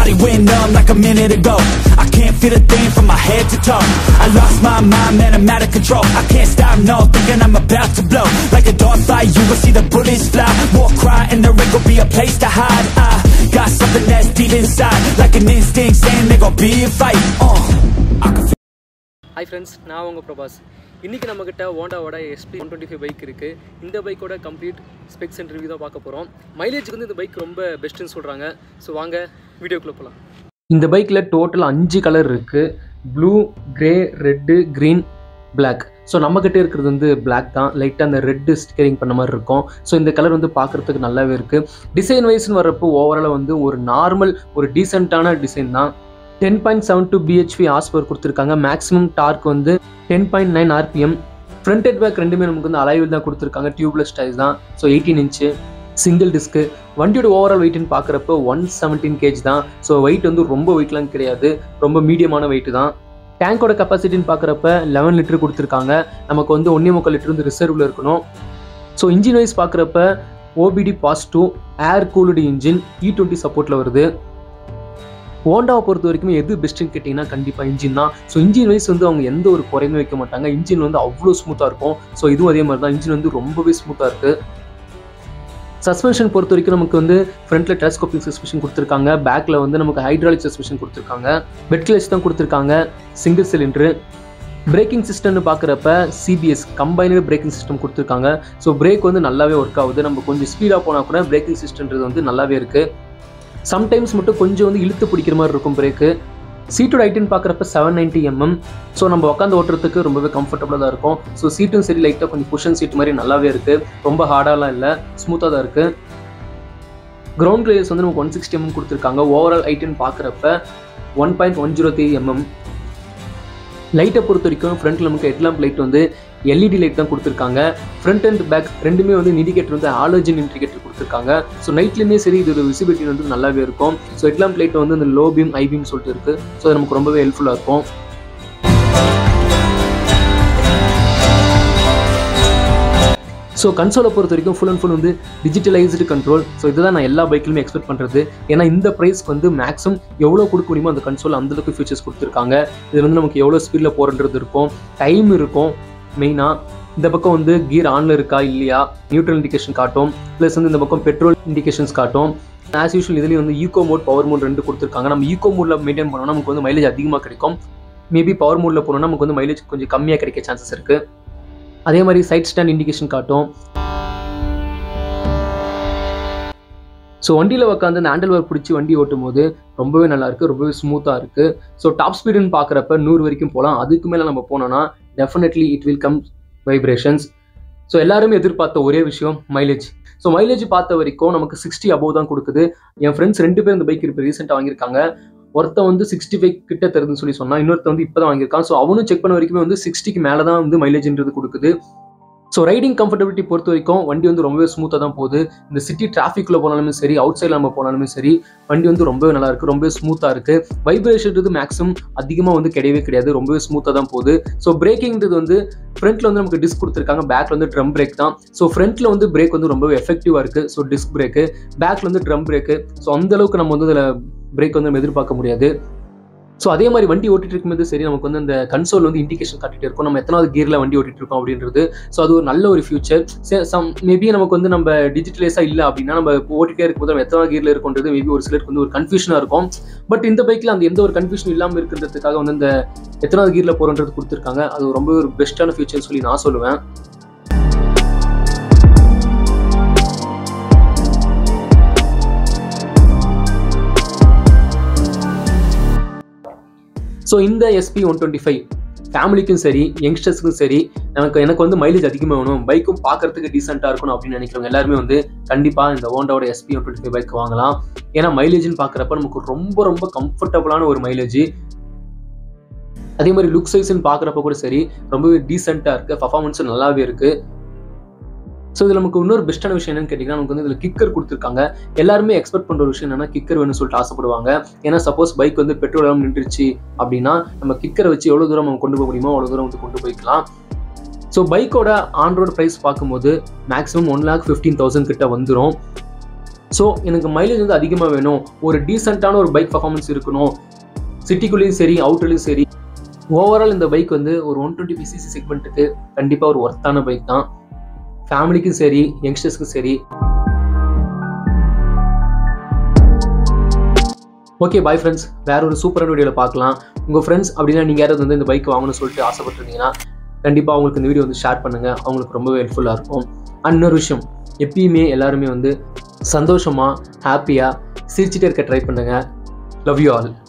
body went numb like a minute ago I can't feel a thing from my head to toe I lost my mind, man, I'm out of control I can't stop, no, thinking I'm about to blow Like a dog fight, you will see the bullets fly More cry and there ain't gonna be a place to hide I got something that's deep inside Like an instinct saying there gonna be a fight uh, I can hi friends நான் உங்கள் பிரபாஸ் இன்றைக்கி நம்மக்கிட்ட ஹோண்டாவோட SP one twenty five bike இருக்குது இந்த பைக்கோட complete specs and review தான் பார்க்க போகிறோம் மைலேஜுக்கு வந்து இந்த பைக் ரொம்ப பெஸ்ட்டுன்னு சொல்கிறாங்க ஸோ வாங்க வீடியோக்குள்ளே போகலாம் இந்த பைக்கில் டோட்டல் அஞ்சு கலர் இருக்குது blue grey red green Black so நம்மக்கிட்ட இருக்கிறது வந்து Black தான் லைட்டாக அந்த ரெட்டு ஸ்டிக்கரிங் பண்ண மாதிரி இருக்கும் ஸோ இந்த கலர் வந்து பார்க்குறதுக்கு நல்லாவே இருக்குது டிசைன் வைஸ்னு வர்றப்போ ஓவராலாக வந்து ஒரு நார்மல் ஒரு டீசெண்டான டிசைன் தான் ten point seven two BHP as power கொடுத்துருக்காங்க மேக்ஸிமம் டார்க் வந்து ten point nine RPM front head back ரெண்டுமே நமக்கு வந்து அலைவில் தான் கொடுத்துருக்காங்க டியூப்லெஸ் டைஸ் தான் so eighteen inch single disc வண்டியோட ஓவரால் வெயிட்னு பார்க்குறப்போ ஒன் செவன்டீன் கேஜ் தான் ஸோ வெயிட் வந்து ரொம்ப வெயிட்லாம் கிடையாது ரொம்ப மீடியமான வெயிட் தான் டேங்கோட கெப்பாசிட்டின்னு பார்க்குறப்ப லெவன் லிட்டர் கொடுத்துருக்காங்க நமக்கு வந்து ஒன்றே முக்கால் லிட்டர் வந்து ரிசர்வில் இருக்கணும் ஸோ இன்ஜின் வைஸ் பார்க்குறப்ப OBD positive air cooled engine E twenty சப்போர்ட்டில் வருது ஹோண்டாவை பொறுத்த வரைக்கும் எது பெஸ்ட்டுன்னு கேட்டிங்கன்னா கண்டிப்பாக இன்ஜின் தான் ஸோ இன்ஜின் வைஸ் வந்து அவங்க எந்த ஒரு குறையுமே வைக்க மாட்டாங்க இன்ஜின் வந்து அவ்வளோ ஸ்மூத்தாக இருக்கும் ஸோ இதுவும் அதே மாதிரி தான் இன்ஜின் வந்து ரொம்பவே ஸ்மூத்தாக இருக்குது சஸ்பென்ஷன் பொறுத்த வரைக்கும் நமக்கு வந்து ஃப்ரண்ட்டில் டெலஸ்கோப்பிங் சஸ்பென்ஷன் கொடுத்துருக்காங்க பேக்கில் வந்து நமக்கு ஹைட்ராலிக் சஸ்பென்ஷன் கொடுத்துருக்காங்க பெட் கிளச் தான் கொடுத்துருக்காங்க சிங்கிள் சிலிண்டரு பிரேக்கிங் சிஸ்டம்னு பார்க்குறப்ப சிபிஎஸ் கம்பைனடு பிரேக்கிங் சிஸ்டம் கொடுத்துருக்காங்க ஸோ பிரேக் வந்து நல்லாவே ஒர்க் ஆகுது நம்ம கொஞ்சம் ஸ்பீடாக போனால் கூட பிரேக்கிங் சிஸ்டம்ன்றது வந்து நல்லாவே இருக்குது சம்டைம்ஸ் மட்டும் கொஞ்சம் வந்து இழுத்து பிடிக்கிற மாதிரி இருக்கும் பிரேக்கு சீட்டோட ஹைட்டுன்னு பார்க்குறப்ப செவன் நைன்ட்டி எம்எம் ஸோ நம்ம உட்காந்து ஓட்டுறதுக்கு ரொம்பவே கம்ஃபர்டபுளாக தான் இருக்கும் ஸோ சீட்டும் சரி லைட்டாக கொஞ்சம் குஷன் சீட் மாதிரி நல்லாவே இருக்குது ரொம்ப ஹார்டாலாம் இல்லை ஸ்மூத்தாக தான் இருக்குது கிரவுண்ட் கிளியர்ஸ் வந்து நமக்கு ஒன் சிக்ஸ்டி எம்எம் கொடுத்துருக்காங்க ஓவரால் ஹைட்டுன்னு பார்க்குறப்ப one point one zero three mm லைட்டை பொறுத்த வரைக்கும் ஃப்ரண்ட்டில் நமக்கு ஹெட்லாம்ப் லைட் வந்து எல்இடி லைட் தான் கொடுத்துருக்காங்க ஃப்ரண்ட் அண்ட் பேக் ரெண்டுமே வந்து இண்டிகேட்டர் வந்து ஆலோஜன் இண்டிகேட்டர் கொடுத்துருக்காங்க ஸோ நைட்லேயுமே சரி இதோட விசிபிலிட்டி வந்து நல்லாவே இருக்கும் ஸோ ஹெட்லாம்ப் லைட் வந்து இந்த லோ பீம் ஐ பீம் சொல்லிட்டு இருக்குது ஸோ அது நமக்கு ரொம்பவே ஹெல்ப்ஃபுல்லாக இருக்கும் ஸோ கன்சோலை பொறுத்த வரைக்கும் ஃபுல் அண்ட் ஃபுல் வந்து டிஜிட்டலைஸ்டு கண்ட்ரோல் ஸோ இதுதான் நான் எல்லா பைக்லையுமே எக்ஸ்பெக்ட் பண்ணுறது ஏன்னா இந்த ப்ரைஸ்க்கு வந்து மேக்ஸிமம் எவ்வளோ கொடுக்க முடியுமோ அந்த கன்சோல் அந்தளவுக்கு ஃபீச்சர்ஸ் கொடுத்துருக்காங்க இது வந்து நமக்கு எவ்வளோ ஸ்பீடில் போகிறன்றது இருக்கும் டைம் இருக்கும் மெயினாக இந்த பக்கம் வந்து கியர் ஆனில் இருக்கா இல்லையா நியூட்ரல் இண்டிகேஷன் காட்டும் ப்ளஸ் வந்து இந்த பக்கம் பெட்ரோல் இண்டிகேஷன்ஸ் காட்டும் ஆஸ் யூஷுவல் இதுலேயும் வந்து ஈகோ மோட் பவர் மோட் ரெண்டு கொடுத்துருக்காங்க நம்ம ஈகோ மோடில் மெயின்டைன் பண்ணோம்னா நமக்கு வந்து மைலேஜ் அதிகமாக கிடைக்கும் மேபி பவர் மோடில் போனோம்னா நமக்கு வந்து மைலேஜ் கொஞ்சம் கம்மியாக கிடைக்க சான்சஸ் இருக்குது அதே மாதிரி சைட் ஸ்டாண்ட் இண்டிகேஷன் காட்டும் ஸோ வண்டியில் உட்காந்து அந்த ஹேண்டில் ஒர்க் பிடிச்சி வண்டி ஓட்டும் போது ரொம்பவே நல்லா இருக்குது ரொம்பவே ஸ்மூத்தாக இருக்குது ஸோ டாப் ஸ்பீடுன்னு பார்க்குறப்ப நூறு வரைக்கும் போகலாம் அதுக்கு மேலே நம்ம போனோம்னா definitely it will come vibrations so எல்லாருமே எதிர்பார்த்த ஒரே விஷயம் மைலேஜ் ஸோ மைலேஜ் பார்த்த வரைக்கும் நமக்கு சிக்ஸ்டி அபோவ் தான் கொடுக்குது என் ஃப்ரெண்ட்ஸ் ரெண்டு பேர் இந்த பைக் இப்போ ரீசெண்டாக வாங்கியிருக்காங்க ஒருத்தன் வந்து சிக்ஸ்டி ஃபைவ் கிட்ட தருதுன்னு சொல்லி சொன்னா இன்னொருத்த வந்து இப்போ தான் வாங்கியிருக்கான் ஸோ அவனும் செக் பண்ண வரைக்குமே வந்து சிக்ஸ்டிக்கு மேலே தான் வந்து மைலேஜ்ன்றது கொடுக்குது ஸோ ரைடிங் கம்ஃபர்டபிலிட்டி பொறுத்த வரைக்கும் வண்டி வந்து ரொம்பவே ஸ்மூத்தாக தான் போகுது இந்த சிட்டி டிராஃபிக்கில் போனாலுமே சரி அவுட் சைடில் நம்ம போனாலுமே சரி வண்டி வந்து ரொம்பவே நல்லா இருக்குது ரொம்பவே ஸ்மூத்தாக இருக்குது வைப்ரேஷன்றது மேக்ஸிமம் அதிகமாக வந்து கிடையவே கிடையாது ரொம்பவே ஸ்மூத்தாக தான் போகுது ஸோ பிரேக்கிங்கிறது வந்து ஃப்ரண்ட்டில் வந்து நமக்கு டிஸ்க் கொடுத்துருக்காங்க பேக்கில் வந்து ட்ரம் பிரேக் தான் ஸோ ஃப்ரண்ட்டில் வந்து பிரேக் வந்து ரொம்பவே எஃபெக்டிவாக இருக்குது ஸோ டிஸ்க் பிரேக்கு பேக்கில் வந்து ட்ரம் பிரேக்கு ஸோ அந்தளவுக்கு நம்ம வந்து இதில் பிரேக் வந்து நம்ம எதிர்பார்க்க முடியாது ஸோ அதே மாதிரி வண்டி ஓட்டிட்டு இருக்கும்போது சரி நமக்கு வந்து அந்த கன்சோல் வந்து இண்டிகேஷன் காட்டிட்டு இருக்கும் நம்ம எத்தனாவது கியரில் வண்டி ஓட்டிட்டு இருக்கோம் அப்படின்றது ஸோ அது ஒரு நல்ல ஒரு ஃபியூச்சர் சம் மேபி நமக்கு வந்து நம்ம டிஜிட்டலைஸாக இல்லை அப்படின்னா நம்ம ஓட்டிட்டே இருக்கும்போது நம்ம எத்தனாவது கியரில் இருக்குன்றது மேபி ஒரு சிலருக்கு வந்து ஒரு கன்ஃபியூஷனாக இருக்கும் பட் இந்த பைக்கில் அந்த எந்த ஒரு கன்ஃபியூஷன் இல்லாமல் இருக்கிறதுக்காக வந்து இந்த எத்தனாவது கியரில் போகிறன்றது கொடுத்துருக்காங்க அது ரொம்ப ஒரு பெஸ்ட்டான ஃபியூச்சர்னு சொல்லி நான் சொல்லுவேன் ஸோ இந்த எஸ்பி ஒன் டுவெண்ட்டி ஃபைவ் ஃபேமிலிக்கும் சரி யங்ஸ்டர்ஸ்க்கும் சரி எனக்கு எனக்கு வந்து மைலேஜ் அதிகமாக வேணும் பைக்கும் பார்க்கறதுக்கு டீசெண்டாக இருக்கணும் அப்படின்னு நினைக்கிறவங்க எல்லாருமே வந்து கண்டிப்பாக இந்த ஹோண்டாவோட SP one twenty five bike வாங்கலாம் ஏன்னா மைலேஜ்னு பார்க்குறப்ப நமக்கு ரொம்ப ரொம்ப கம்ஃபர்டபுளான ஒரு மைலேஜ் அதே மாதிரி லுக் சைஸ்ன்னு பார்க்குறப்ப கூட சரி ரொம்பவே டீசெண்டாக இருக்குது பர்ஃபார்மன்ஸும் நல்லாவே இருக்குது ஸோ இதில் நமக்கு இன்னொரு பெஸ்ட்டான விஷயம் என்னன்னு கேட்டிங்கன்னா நமக்கு வந்து இதில் கிக்கர் கொடுத்துருக்காங்க எல்லாருமே எக்ஸ்பெக்ட் பண்ணுற ஒரு விஷயம் என்னன்னா கிக்கர் வேணும்னு சொல்லிட்டு ஆசைப்படுவாங்க ஏன்னா சப்போஸ் பைக் வந்து பெட்ரோல் எல்லாம் நின்றுச்சு அப்படின்னா நம்ம கிக்கரை வச்சு எவ்வளோ தூரம் நம்ம கொண்டு போக முடியுமோ அவ்வளோ தூரம் வந்து கொண்டு போய்க்கலாம் ஸோ பைக்கோட ஆன் ரோடு ப்ரைஸ் பார்க்கும்போது maximum one lakh fifteen thousand கிட்ட வந்துடும் ஸோ எனக்கு மைலேஜ் வந்து அதிகமாக வேணும் ஒரு டீசெண்டான ஒரு பைக் பர்ஃபார்மன்ஸ் இருக்கணும் சிட்டிக்குள்ளேயும் சரி அவுட்டர்லேயும் சரி ஓவரால் இந்த பைக் வந்து ஒரு ஒன் டுவெண்ட்டி பிசிசி செக்மெண்ட்டுக்கு கண்டிப்பாக ஒரு ஒர்த்தான பைக் தான் ஃபேமிலிக்கும் சரி யங்ஸ்டர்ஸ்க்கும் சரி ஓகே பாய் ஃப்ரெண்ட்ஸ் வேற ஒரு சூப்பரான வீடியோவில் பார்க்கலாம் உங்கள் ஃப்ரெண்ட்ஸ் அப்படின்னா நீங்கள் யாராவது வந்து இந்த பைக் வாங்கணும்னு சொல்லிட்டு ஆசைப்பட்டிருந்தீங்கன்னா கண்டிப்பாக அவங்களுக்கு இந்த வீடியோ வந்து ஷேர் பண்ணுங்கள் அவங்களுக்கு ரொம்பவே ஹெல்ப்ஃபுல்லாக இருக்கும் அண்ட் இன்னொரு விஷயம் எப்பயுமே எல்லாருமே வந்து சந்தோஷமாக ஹாப்பியாக சிரிச்சிட்டே இருக்க ட்ரை பண்ணுங்கள் லவ் யூ ஆல்